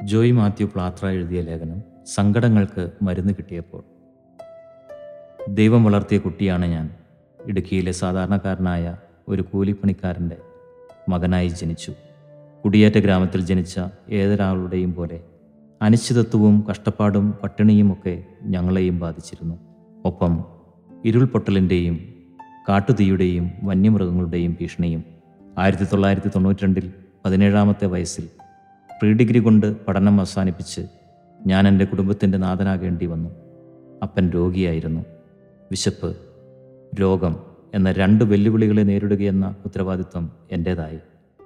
ജോയ് മാത്യു പ്ലാത്ര എഴുതിയ ലേഖനം സങ്കടങ്ങൾക്ക് മരുന്ന് കിട്ടിയപ്പോൾ ദൈവം വളർത്തിയ കുട്ടിയാണ് ഞാൻ ഇടുക്കിയിലെ സാധാരണക്കാരനായ ഒരു കൂലിപ്പണിക്കാരൻ്റെ മകനായി ജനിച്ചു കുടിയേറ്റ ഗ്രാമത്തിൽ ജനിച്ച ഏതൊരാളുടെയും പോലെ അനിശ്ചിതത്വവും കഷ്ടപ്പാടും പട്ടിണിയുമൊക്കെ ഞങ്ങളെയും ബാധിച്ചിരുന്നു ഒപ്പം ഇരുൾപൊട്ടലിൻ്റെയും കാട്ടുതീയുടെയും വന്യമൃഗങ്ങളുടെയും ഭീഷണിയും ആയിരത്തി തൊള്ളായിരത്തി തൊണ്ണൂറ്റി രണ്ടിൽ പതിനേഴാമത്തെ വയസ്സിൽ പ്രീ ഡിഗ്രി കൊണ്ട് പഠനം അവസാനിപ്പിച്ച് ഞാൻ എൻ്റെ കുടുംബത്തിൻ്റെ നാഥനാകേണ്ടി വന്നു അപ്പൻ രോഗിയായിരുന്നു വിശപ്പ് രോഗം എന്ന രണ്ട് വെല്ലുവിളികളെ നേരിടുകയെന്ന ഉത്തരവാദിത്വം എൻ്റേതായി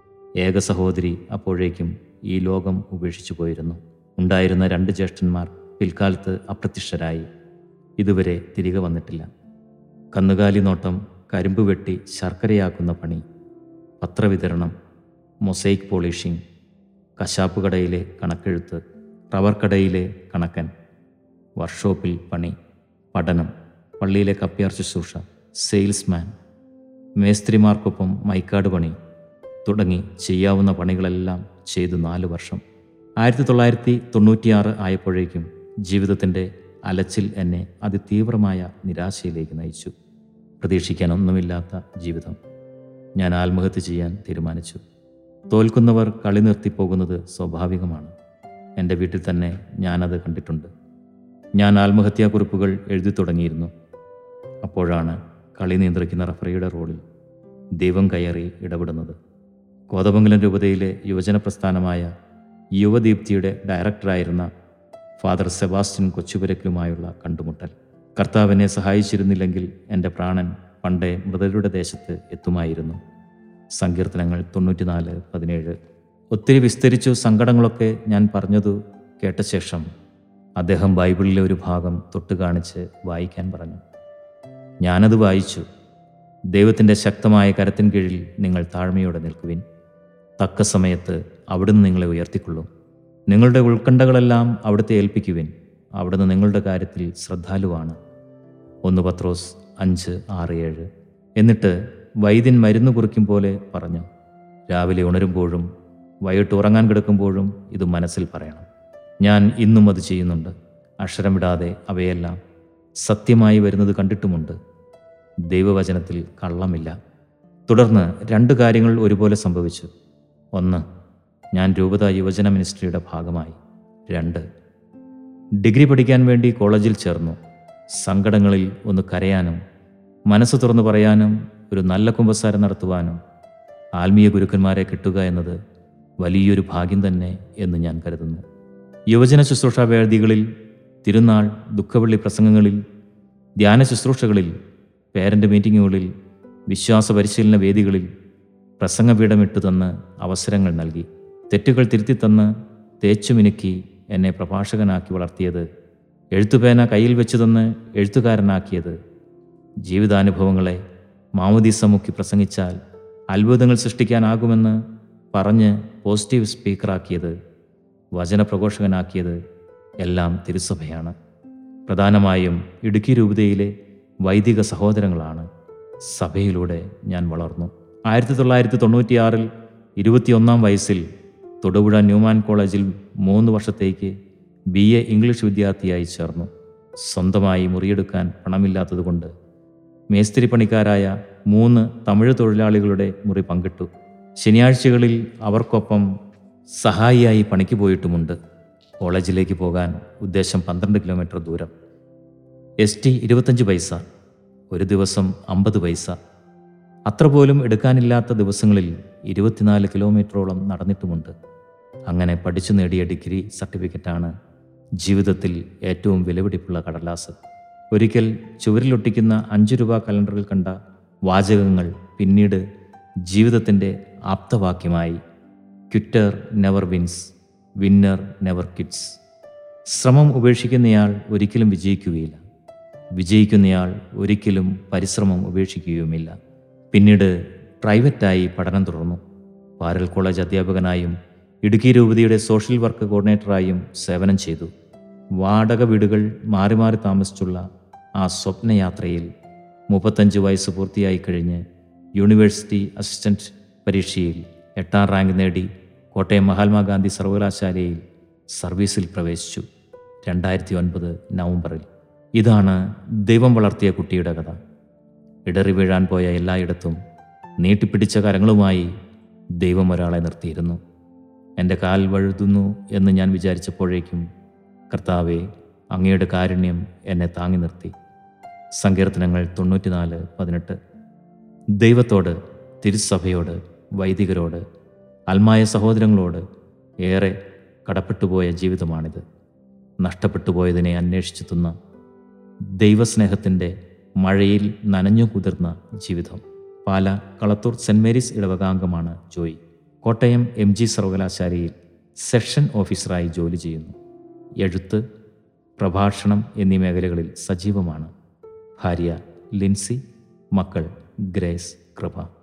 ഏക സഹോദരി അപ്പോഴേക്കും ഈ ലോകം ഉപേക്ഷിച്ചു പോയിരുന്നു ഉണ്ടായിരുന്ന രണ്ട് ജ്യേഷ്ഠന്മാർ പിൽക്കാലത്ത് അപ്രത്യക്ഷരായി ഇതുവരെ തിരികെ വന്നിട്ടില്ല കന്നുകാലി നോട്ടം കരിമ്പ് വെട്ടി ശർക്കരയാക്കുന്ന പണി പത്രവിതരണം മൊസൈക്ക് പോളിഷിംഗ് കശാപ്പ് കടയിലെ കണക്കെഴുത്ത് റബ്ബർ കടയിലെ കണക്കൻ വർക്ക്ഷോപ്പിൽ പണി പഠനം പള്ളിയിലെ കപ്പ്യാർ ശുശ്രൂഷ സെയിൽസ്മാൻ മേസ്ത്രിമാർക്കൊപ്പം മൈക്കാട് പണി തുടങ്ങി ചെയ്യാവുന്ന പണികളെല്ലാം ചെയ്തു നാല് വർഷം ആയിരത്തി തൊള്ളായിരത്തി തൊണ്ണൂറ്റിയാറ് ആയപ്പോഴേക്കും ജീവിതത്തിൻ്റെ അലച്ചിൽ എന്നെ അതിതീവ്രമായ നിരാശയിലേക്ക് നയിച്ചു പ്രതീക്ഷിക്കാനൊന്നുമില്ലാത്ത ജീവിതം ഞാൻ ആത്മഹത്യ ചെയ്യാൻ തീരുമാനിച്ചു തോൽക്കുന്നവർ കളി നിർത്തിപ്പോകുന്നത് സ്വാഭാവികമാണ് എൻ്റെ വീട്ടിൽ തന്നെ ഞാനത് കണ്ടിട്ടുണ്ട് ഞാൻ ആത്മഹത്യാക്കുറിപ്പുകൾ എഴുതി തുടങ്ങിയിരുന്നു അപ്പോഴാണ് കളി നിയന്ത്രിക്കുന്ന റഫറിയുടെ റോളിൽ ദൈവം കയറി ഇടപെടുന്നത് കോതമംഗലം രൂപതയിലെ യുവജന പ്രസ്ഥാനമായ യുവദീപ്തിയുടെ ഡയറക്ടറായിരുന്ന ഫാദർ സെബാസ്റ്റ്യൻ കൊച്ചുപുരക്കലുമായുള്ള കണ്ടുമുട്ടൽ കർത്താവിനെ സഹായിച്ചിരുന്നില്ലെങ്കിൽ എൻ്റെ പ്രാണൻ പണ്ടേ മൃതരുടെ ദേശത്ത് എത്തുമായിരുന്നു സങ്കീർത്തനങ്ങൾ തൊണ്ണൂറ്റിനാല് പതിനേഴ് ഒത്തിരി വിസ്തരിച്ചു സങ്കടങ്ങളൊക്കെ ഞാൻ പറഞ്ഞതു കേട്ട ശേഷം അദ്ദേഹം ബൈബിളിലെ ഒരു ഭാഗം തൊട്ട് കാണിച്ച് വായിക്കാൻ പറഞ്ഞു ഞാനത് വായിച്ചു ദൈവത്തിൻ്റെ ശക്തമായ കരത്തിൻ കീഴിൽ നിങ്ങൾ താഴ്മയോടെ നിൽക്കുവിൻ തക്ക സമയത്ത് അവിടുന്ന് നിങ്ങളെ ഉയർത്തിക്കൊള്ളും നിങ്ങളുടെ ഉത്കണ്ഠകളെല്ലാം അവിടുത്തെ ഏൽപ്പിക്കുവിൻ അവിടുന്ന് നിങ്ങളുടെ കാര്യത്തിൽ ശ്രദ്ധാലുവാണ് ഒന്ന് പത്രോസ് അഞ്ച് ആറ് ഏഴ് എന്നിട്ട് വൈദ്യൻ മരുന്ന് കുറിക്കും പോലെ പറഞ്ഞു രാവിലെ ഉണരുമ്പോഴും വൈകിട്ട് ഉറങ്ങാൻ കിടക്കുമ്പോഴും ഇത് മനസ്സിൽ പറയണം ഞാൻ ഇന്നും അത് ചെയ്യുന്നുണ്ട് അക്ഷരം വിടാതെ അവയെല്ലാം സത്യമായി വരുന്നത് കണ്ടിട്ടുമുണ്ട് ദൈവവചനത്തിൽ കള്ളമില്ല തുടർന്ന് രണ്ട് കാര്യങ്ങൾ ഒരുപോലെ സംഭവിച്ചു ഒന്ന് ഞാൻ രൂപത യുവജന മിനിസ്ട്രിയുടെ ഭാഗമായി രണ്ട് ഡിഗ്രി പഠിക്കാൻ വേണ്ടി കോളേജിൽ ചേർന്നു സങ്കടങ്ങളിൽ ഒന്ന് കരയാനും മനസ്സ് തുറന്നു പറയാനും ഒരു നല്ല കുമ്പസാരം നടത്തുവാനും ആത്മീയ ഗുരുക്കന്മാരെ കിട്ടുക എന്നത് വലിയൊരു ഭാഗ്യം തന്നെ എന്ന് ഞാൻ കരുതുന്നു യുവജന ശുശ്രൂഷാ വേദികളിൽ തിരുനാൾ ദുഃഖവെള്ളി പ്രസംഗങ്ങളിൽ ധ്യാന ശുശ്രൂഷകളിൽ പേരൻ്റ് മീറ്റിങ്ങുകളിൽ വിശ്വാസ പരിശീലന വേദികളിൽ പ്രസംഗപീഠമിട്ടു തന്ന് അവസരങ്ങൾ നൽകി തെറ്റുകൾ തിരുത്തിത്തന്ന് തേച്ചുമിനുക്കി എന്നെ പ്രഭാഷകനാക്കി വളർത്തിയത് എഴുത്തുപേന കയ്യിൽ വെച്ചു തന്ന് എഴുത്തുകാരനാക്കിയത് ജീവിതാനുഭവങ്ങളെ മാമുദീസ മുക്കി പ്രസംഗിച്ചാൽ അത്ഭുതങ്ങൾ സൃഷ്ടിക്കാനാകുമെന്ന് പറഞ്ഞ് പോസിറ്റീവ് സ്പീക്കറാക്കിയത് വചനപ്രഘോഷകനാക്കിയത് എല്ലാം തിരുസഭയാണ് പ്രധാനമായും ഇടുക്കി രൂപതയിലെ വൈദിക സഹോദരങ്ങളാണ് സഭയിലൂടെ ഞാൻ വളർന്നു ആയിരത്തി തൊള്ളായിരത്തി തൊണ്ണൂറ്റിയാറിൽ ഇരുപത്തിയൊന്നാം വയസ്സിൽ തൊടുപുഴ ന്യൂമാൻ കോളേജിൽ മൂന്ന് വർഷത്തേക്ക് ബി എ ഇംഗ്ലീഷ് വിദ്യാർത്ഥിയായി ചേർന്നു സ്വന്തമായി മുറിയെടുക്കാൻ പണമില്ലാത്തതുകൊണ്ട് മേസ്തിരി പണിക്കാരായ മൂന്ന് തമിഴ് തൊഴിലാളികളുടെ മുറി പങ്കിട്ടു ശനിയാഴ്ചകളിൽ അവർക്കൊപ്പം സഹായിയായി പണിക്ക് പോയിട്ടുമുണ്ട് കോളേജിലേക്ക് പോകാൻ ഉദ്ദേശം പന്ത്രണ്ട് കിലോമീറ്റർ ദൂരം എസ് ടി ഇരുപത്തഞ്ച് പൈസ ഒരു ദിവസം അമ്പത് പൈസ അത്ര പോലും എടുക്കാനില്ലാത്ത ദിവസങ്ങളിൽ ഇരുപത്തിനാല് കിലോമീറ്ററോളം നടന്നിട്ടുമുണ്ട് അങ്ങനെ പഠിച്ചു നേടിയ ഡിഗ്രി സർട്ടിഫിക്കറ്റാണ് ജീവിതത്തിൽ ഏറ്റവും വിലപിടിപ്പുള്ള കടലാസ് ഒരിക്കൽ ചുവരിലൊട്ടിക്കുന്ന അഞ്ച് രൂപ കലണ്ടറിൽ കണ്ട വാചകങ്ങൾ പിന്നീട് ജീവിതത്തിൻ്റെ ആപ്തവാക്യമായി quitter never wins winner never quits ശ്രമം ഉപേക്ഷിക്കുന്നയാൾ ഒരിക്കലും വിജയിക്കുകയില്ല വിജയിക്കുന്നയാൾ ഒരിക്കലും പരിശ്രമം ഉപേക്ഷിക്കുകയുമില്ല പിന്നീട് പ്രൈവറ്റായി പഠനം തുടർന്നു പാരൽ കോളേജ് അധ്യാപകനായും ഇടുക്കി രൂപതയുടെ സോഷ്യൽ വർക്ക് കോർഡിനേറ്ററായും സേവനം ചെയ്തു വാടക വീടുകൾ മാറി മാറി താമസിച്ചുള്ള ആ സ്വപ്നയാത്രയിൽ മുപ്പത്തഞ്ച് വയസ്സ് പൂർത്തിയായി കഴിഞ്ഞ് യൂണിവേഴ്സിറ്റി അസിസ്റ്റന്റ് പരീക്ഷയിൽ എട്ടാം റാങ്ക് നേടി കോട്ടയം മഹാത്മാഗാന്ധി സർവകലാശാലയിൽ സർവീസിൽ പ്രവേശിച്ചു രണ്ടായിരത്തി ഒൻപത് നവംബറിൽ ഇതാണ് ദൈവം വളർത്തിയ കുട്ടിയുടെ കഥ ഇടറി വീഴാൻ പോയ എല്ലായിടത്തും നീട്ടിപ്പിടിച്ച കരങ്ങളുമായി ദൈവം ഒരാളെ നിർത്തിയിരുന്നു എൻ്റെ കാൽ വഴുതുന്നു എന്ന് ഞാൻ വിചാരിച്ചപ്പോഴേക്കും കർത്താവെ അങ്ങയുടെ കാരുണ്യം എന്നെ താങ്ങി നിർത്തി സങ്കീർത്തനങ്ങൾ തൊണ്ണൂറ്റിനാല് പതിനെട്ട് ദൈവത്തോട് തിരുസഭയോട് വൈദികരോട് അൽമായ സഹോദരങ്ങളോട് ഏറെ കടപ്പെട്ടുപോയ ജീവിതമാണിത് നഷ്ടപ്പെട്ടുപോയതിനെ അന്വേഷിച്ചെത്തുന്ന ദൈവസ്നേഹത്തിൻ്റെ മഴയിൽ നനഞ്ഞു കുതിർന്ന ജീവിതം പാല കളത്തൂർ സെൻറ് മേരീസ് ഇടവകാംഗമാണ് ജോയി കോട്ടയം എം ജി സർവകലാശാലയിൽ സെഷൻ ഓഫീസറായി ജോലി ചെയ്യുന്നു എഴുത്ത് പ്രഭാഷണം എന്നീ മേഖലകളിൽ സജീവമാണ് ഭാര്യ ലിൻസി മക്കൾ ഗ്രേസ് കൃപ